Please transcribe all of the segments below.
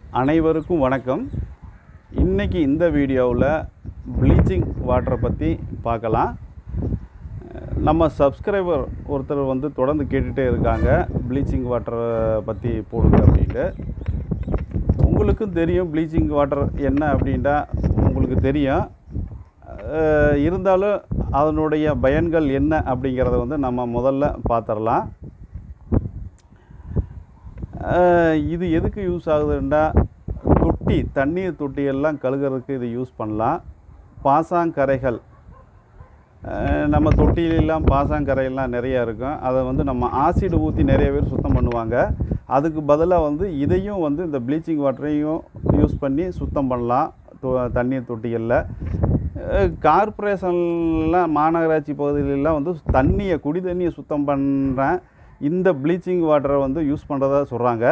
அனைவருக்கும் வணக்கம் இன்றைக்கி இந்த வீடியோவில் ப்ளீச்சிங் வாட்டரை பற்றி பார்க்கலாம் நம்ம சப்ஸ்கிரைபர் ஒருத்தர் வந்து தொடர்ந்து கேட்டுகிட்டே இருக்காங்க ப்ளீச்சிங் வாட்டரை பற்றி போடுங்க அப்படின்ட்டு உங்களுக்கும் தெரியும் ப்ளீச்சிங் வாட்டர் என்ன அப்படின்ட்டா உங்களுக்கு தெரியும் அஹ் இருந்தாலும் அதனுடைய பயன்கள் என்ன அப்படிங்கிறத வந்து நம்ம முதல்ல பார்த்துடலாம் அஹ் இது எதுக்கு யூஸ் ஆகுதுன்னா தொட்டி தண்ணீர் தொட்டி எல்லாம் கழுகுறதுக்கு இது யூஸ் பண்ணலாம் பாசாங்கரைகள் அஹ் நம்ம தொட்டிலெல்லாம் பாசாங்கரையெல்லாம் நிறையா இருக்கும் அதை வந்து நம்ம ஆசிட் ஊற்றி நிறைய பேர் சுத்தம் பண்ணுவாங்க அதுக்கு பதிலாக வந்து இதையும் வந்து இந்த ப்ளீச்சிங் வாட்டரையும் யூஸ் பண்ணி சுத்தம் பண்ணலாம் தொ- தண்ணீர் தொட்டிகளில் கார்ப்பரேஷன்லாம் மாநகராட்சி பகுதிகளெலாம் வந்து தண்ணியை குடி தண்ணியை சுத்தம் பண்ணுறேன் இந்த ப்ளீச்சிங் வாட்டரை வந்து யூஸ் பண்ணுறதா சொல்கிறாங்க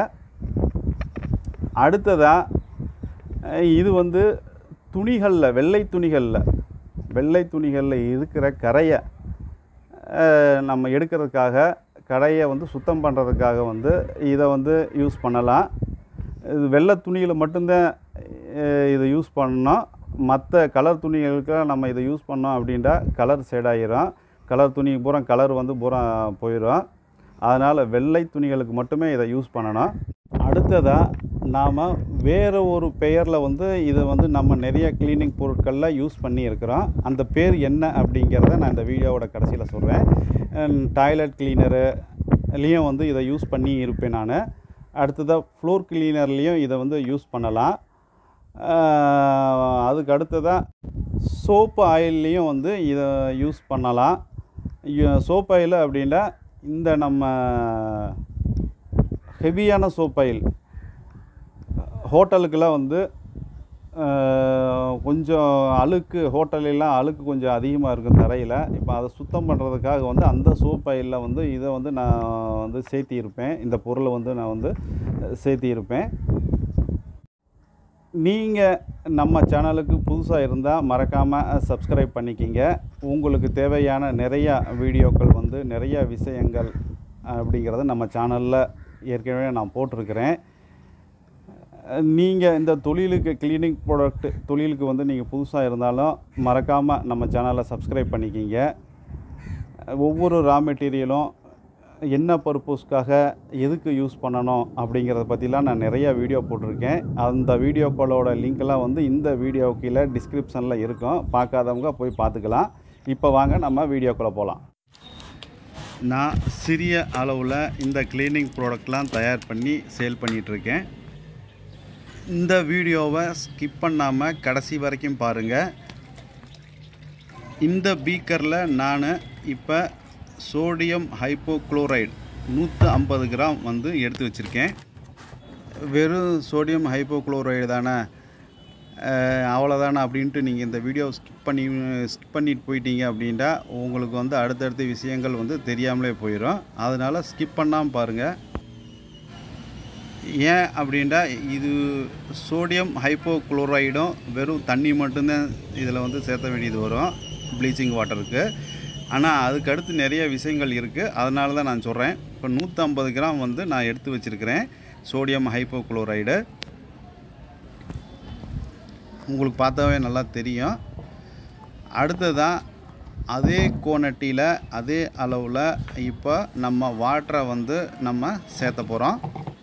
அடுத்ததாக இது வந்து துணிகளில் வெள்ளை துணிகளில் வெள்ளை துணிகளில் இருக்கிற கரையை அஹ், நம்ம எடுக்கிறதுக்காக கரையை வந்து சுத்தம் பண்ணுறதுக்காக வந்து இதை வந்து யூஸ் பண்ணலாம் இது வெள்ளை துணியில் மட்டும்தான் அஹ், இதை யூஸ் பண்ணோம் மற்ற கலர் துணிகளுக்கு நம்ம இதை யூஸ் பண்ணோம் அப்படின்ட்டா கலர் ஆகிரும் கலர் துணி பூரா கலர் வந்து பூரா போயிடும் அதனால் வெள்ளை துணிகளுக்கு மட்டுமே இதை யூஸ் பண்ணணும் அடுத்ததாக நாம் வேறு ஒரு பெயரில் வந்து இதை வந்து நம்ம நிறைய க்ளீனிங் பொருட்களில் யூஸ் பண்ணி இருக்கிறோம் அந்த பேர் என்ன அப்படிங்கிறத நான் இந்த வீடியோவோட கடைசியில் சொல்கிறேன் டாய்லெட் கிளீனருலேயும் வந்து இதை யூஸ் பண்ணி இருப்பேன் நான் அடுத்ததாக ஃப்ளோர் கிளீனர்லேயும் இதை வந்து யூஸ் பண்ணலாம் ஆஹ் அதுக்கு அடுத்ததாக சோப்பு ஆயில்லையும் வந்து இதை யூஸ் பண்ணலாம் சோப் ஆயில் அப்படின்னா இந்த நம்ம ஹெவியான சோப் ஆயில் ஹோட்டலுக்கெல்லாம் வந்து ஆஹ், கொஞ்சம் அழுக்கு ஹோட்டலெல்லாம் அழுக்கு கொஞ்சம் அதிகமாக இருக்கும் தரையில் இப்போ அதை சுத்தம் பண்ணுறதுக்காக வந்து அந்த சோப் ஆயிலில் வந்து இதை வந்து நான் வந்து சேர்த்தி இருப்பேன் இந்த பொருளை வந்து நான் வந்து சேர்த்தி இருப்பேன் நீங்கள் நம்ம சேனலுக்கு புதுசாக இருந்தால் மறக்காமல் சப்ஸ்கிரைப் பண்ணிக்கிங்க உங்களுக்கு தேவையான நிறையா வீடியோக்கள் வந்து நிறைய விஷயங்கள் அப்படிங்கிறத நம்ம சேனலில் ஏற்கனவே நான் போட்டிருக்கிறேன் நீங்கள் இந்த தொழிலுக்கு கிளீனிக் ப்ராடக்ட் தொழிலுக்கு வந்து நீங்கள் புதுசாக இருந்தாலும் மறக்காமல் நம்ம சேனலை சப்ஸ்கிரைப் பண்ணிக்கிங்க ஒவ்வொரு ரா மெட்டீரியலும் என்ன பர்பஸ்க்காக எதுக்கு யூஸ் பண்ணணும் அப்படிங்கிறத பற்றிலாம் நான் நிறையா வீடியோ போட்டிருக்கேன் அந்த வீடியோக்களோட லிங்க்கெல்லாம் வந்து இந்த வீடியோ கீழே டிஸ்கிரிப்ஷனில் இருக்கும் பார்க்காதவங்க போய் பார்த்துக்கலாம் இப்போ வாங்க நம்ம வீடியோக்குள்ளே போகலாம் நான் சிறிய அளவில் இந்த க்ளீனிங் ப்ராடக்ட்லாம் தயார் பண்ணி சேல் பண்ணிகிட்ருக்கேன் இந்த வீடியோவை ஸ்கிப் பண்ணாமல் கடைசி வரைக்கும் பாருங்கள் இந்த பீக்கரில் நான் இப்போ சோடியம் ஹைப்போக்ளோரைடு நூற்று ஐம்பது கிராம் வந்து எடுத்து வச்சுருக்கேன் வெறும் சோடியம் ஹைப்போக்ளோரைடு தானே அஹ், அவ்வளோதானே அப்படின்ட்டு நீங்கள் இந்த வீடியோ ஸ்கிப் பண்ணி ஸ்கிப் பண்ணிட்டு போயிட்டீங்க அப்படின்ட்டா உங்களுக்கு வந்து அடுத்தடுத்த விஷயங்கள் வந்து தெரியாமலே போயிடும் அதனால் ஸ்கிப் பண்ணாமல் பாருங்கள் ஏன் அப்படின்ட்டா இது சோடியம் ஹைப்போக்ளோரைடும் வெறும் தண்ணி மட்டும்தான் இதில் வந்து சேர்த்த வேண்டியது வரும் ப்ளீச்சிங் வாட்டருக்கு ஆனால் அதுக்கு அடுத்து நிறைய விஷயங்கள் இருக்குது அதனால தான் நான் சொல்கிறேன் இப்போ நூற்றம்பது கிராம் வந்து நான் எடுத்து வச்சுருக்கிறேன் சோடியம் ஹைப்போக்ளோரைடு உங்களுக்கு பார்த்தாவே நல்லா தெரியும் அடுத்ததான் அதே குவான்டிட்டியில் அதே அளவில் இப்போ நம்ம வாட்டரை வந்து நம்ம சேர்த்த போகிறோம்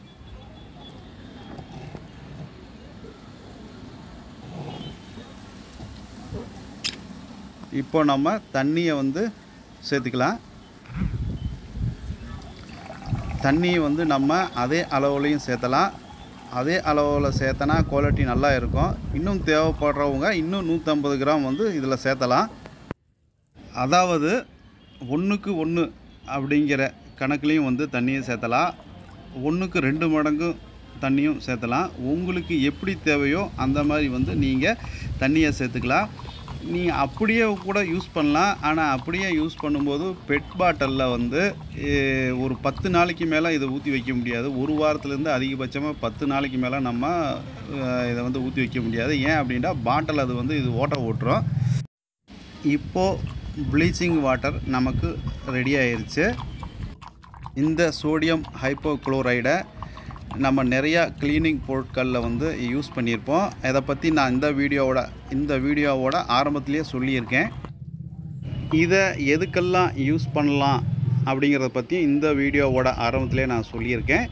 இப்போ நம்ம தண்ணியை வந்து சேர்த்துக்கலாம் தண்ணியை வந்து நம்ம அதே அளவுலையும் சேர்த்தலாம் அதே அளவில் சேர்த்தனா குவாலிட்டி நல்லா இருக்கும் இன்னும் தேவைப்படுறவங்க இன்னும் நூற்றம்பது கிராம் வந்து இதில் சேர்த்தலாம் அதாவது ஒன்றுக்கு ஒன்று அப்படிங்கிற கணக்குலேயும் வந்து தண்ணியை சேர்த்தலாம் ஒன்றுக்கு ரெண்டு மடங்கு தண்ணியும் சேர்த்தலாம் உங்களுக்கு எப்படி தேவையோ அந்த மாதிரி வந்து நீங்கள் தண்ணியை சேர்த்துக்கலாம் நீங்கள் அப்படியே கூட யூஸ் பண்ணலாம் ஆனால் அப்படியே யூஸ் பண்ணும்போது பெட் பாட்டிலில் வந்து eh, ஒரு பத்து நாளைக்கு மேலே இதை ஊற்றி வைக்க முடியாது ஒரு வாரத்துலேருந்து அதிகபட்சமாக பத்து நாளைக்கு மேலே நம்ம eh, இதை வந்து ஊற்றி வைக்க முடியாது ஏன் அப்படின்னா பாட்டில் அது வந்து இது ஓட்ட ஓட்டுரும் இப்போது ப்ளீச்சிங் வாட்டர் நமக்கு ரெடி ஆயிருச்சு இந்த சோடியம் ஹைப்போக்ளோரைடை நம்ம நிறையா க்ளீனிங் பொருட்களில் வந்து யூஸ் பண்ணியிருப்போம் இதை பற்றி நான் இந்த வீடியோவோட இந்த வீடியோவோட ஆரம்பத்திலேயே சொல்லியிருக்கேன் இதை எதுக்கெல்லாம் யூஸ் பண்ணலாம் அப்படிங்கிறத பற்றி இந்த வீடியோவோட ஆரம்பத்திலே நான் சொல்லியிருக்கேன்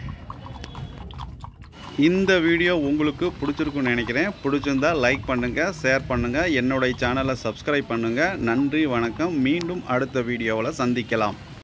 இந்த வீடியோ உங்களுக்கு பிடிச்சிருக்குன்னு நினைக்கிறேன் பிடிச்சிருந்தா லைக் பண்ணுங்கள் ஷேர் பண்ணுங்கள் என்னுடைய சேனலை சப்ஸ்கிரைப் பண்ணுங்கள் நன்றி வணக்கம் மீண்டும் அடுத்த வீடியோவில் சந்திக்கலாம்